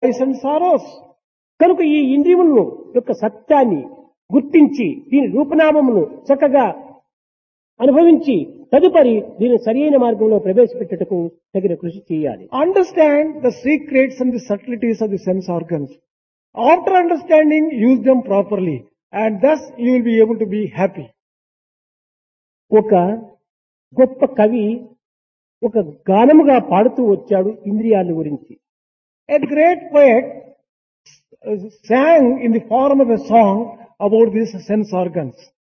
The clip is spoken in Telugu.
joys and sorrows. కనుక ఈ ఇంద్రియములను యొక్క సత్యాన్ని గుర్తించి దీని రూపనామమును చక్కగా అనుభవించి తదుపరి దీని సరియైన మార్గంలో ప్రవేశపెట్టుటకు తగిన కృషి చేయాలి Understand the secrets and the subtleties of the sense organs. After understanding, use them properly and thus you will be able to be happy. ఒక గొప్ప కవి ఒక గానముగా పాడుతూ వచ్చాడు ఇంద్రియాల గురించి A great poet uh, sang in the form of a song about these sense organs.